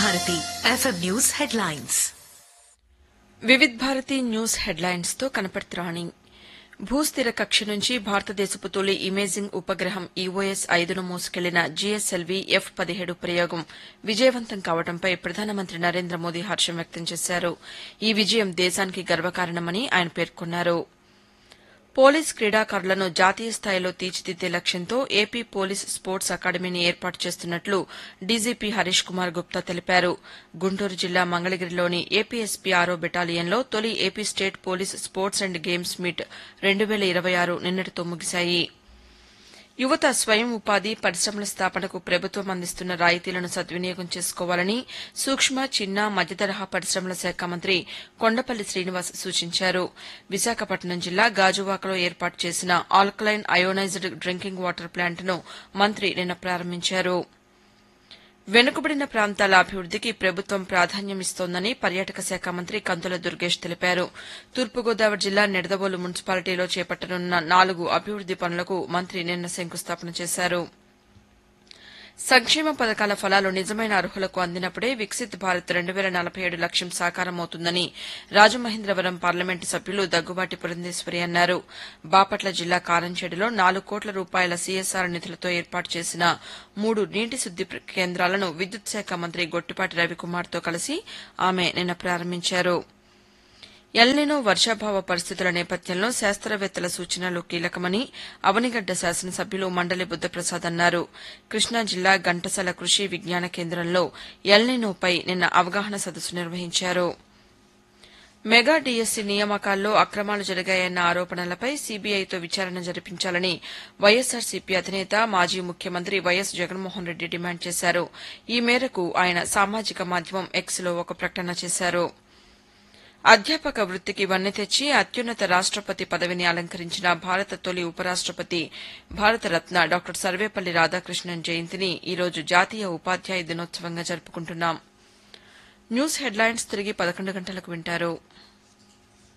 Bharati FM news headlines Vividh Bharati news headlines తో కనపడుతురాణి భూస్థిర కక్ష నుంచి భారతదేశపు తొలి ఇమేజింగ్ ఉపగ్రహం ఈఓఎస్ ఐదును మోసుకెళ్లిన జీఎస్ఎల్వీ ఎఫ్ పదిహేడు ప్రయోగం విజయవంతం కావడంపై ప్రధానమంత్రి నరేంద్ర మోదీ హర్షం వ్యక్తం చేశారు ఈ విజయం దేశానికి గర్వకారణమని ఆయన పేర్కొన్నారు పోలీస్ క్రీడాకారులను జాతీయ స్థాయిలో తీర్చిదిద్దే లక్ష్యంతో ఏపీ పోలీస్ స్పోర్ట్స్ అకాడమీని ఏర్పాటు చేస్తున్నట్లు డీజీపీ హరీష్ కుమార్ గుప్తా తెలిపారు గుంటూరు జిల్లా మంగళగిరిలోని ఏపీఎస్పీ ఆరో బెటాలియన్లో తొలి AP state police sports and games meet రెండు వేల ఇరవై ఆరు నిన్నటితో ముగిశాయి యువత స్వయం ఉపాధి పరిశ్రమల స్థాపనకు ప్రభుత్వం అందిస్తున్న రాయితీలను సద్వినియోగం చేసుకోవాలని సూక్ష్మ చిన్న మధ్యతరహా పరిశ్రమల శాఖ మంత్రి కొండపల్లి శ్రీనివాస్ సూచించారు విశాఖపట్నం జిల్లా గాజువాకలో ఏర్పాటు చేసిన ఆల్కలైన్ అయోనైజ్డ్ డ్రింకింగ్ వాటర్ ప్లాంట్ను మంత్రి నిన్న ప్రారంభించారు వెనుకబడిన ప్రాంతాల అభివృద్దికి ప్రభుత్వం ప్రాధాన్యమిస్తోందని పర్యాటక శాఖ మంత్రి కందుల దుర్గేష్ తెలిపారు తూర్పుగోదావరి జిల్లా నిడదవోలు మున్సిపాలిటీలో చేపట్టనున్న నాలుగు అభివృద్ది పనులకు మంత్రి నిన్న శంకుస్థాపన చేశారు సంక్షేమ పథకాల ఫలాలు నిజమైన అర్హులకు అందినప్పుడే వికసిత్ భారత్ రెండు వేల నలభై ఏడు లక్ష్యం సాకారమవుతుందని రాజమహేంద్రవరం పార్లమెంటు సభ్యులు దగ్గుబాటి పురంధేశ్వరి అన్నారు బాపట్ల జిల్లా కారంచేడులో నాలుగు కోట్ల రూపాయల సీఎస్ఆర్ నిధులతో ఏర్పాటు చేసిన మూడు నీటి శుద్ది కేంద్రాలను విద్యుత్ శాఖ మంత్రి గొట్టిపాటి రవికుమార్తో కలిసి ఆమె నిన్న ప్రారంభించారు ఎల్నినో వర్షాభావ పరిస్థితుల నేపథ్యంలో శాస్త్రవేత్తల సూచనలు కీలకమని అవనిగడ్డ శాసనసభ్యులు మండలి బుద్దప్రసాద్ అన్నారు కృష్ణా జిల్లా ఘంటసాల కృషి విజ్ఞాన కేంద్రంలో ఎల్నినోపై నిన్న అవగాహన సదస్సు నిర్వహించారు మెగా డీఎస్సీ నియామకాల్లో అక్రమాలు జరిగాయన్న ఆరోపణలపై సీబీఐతో విచారణ జరిపించాలని వైఎస్సార్సీపీ అధినేత మాజీ ముఖ్యమంత్రి వైఎస్ జగన్మోహన్ రెడ్డి డిమాండ్ చేశారు ఈ మేరకు ఆయన సామాజిక మాధ్యమం ఎక్స్లో ఒక ప్రకటన చేశారు అధ్యాపక వృత్తికి వన్నె తెచ్చి అత్యున్నత రాష్టపతి పదవిని అలంకరించిన భారత తొలి ఉపరాష్టపతి భారతరత్న డాక్టర్ సర్వేపల్లి రాధాకృష్ణన్ జయంతిని ఈరోజు జాతీయ ఉపాధ్యాయ దినోత్సవంగా జరుపుకుంటున్నాం న్యూస్ హెడ్లైన్స్ తిరిగి పదకొండు గంటలకు వింటారు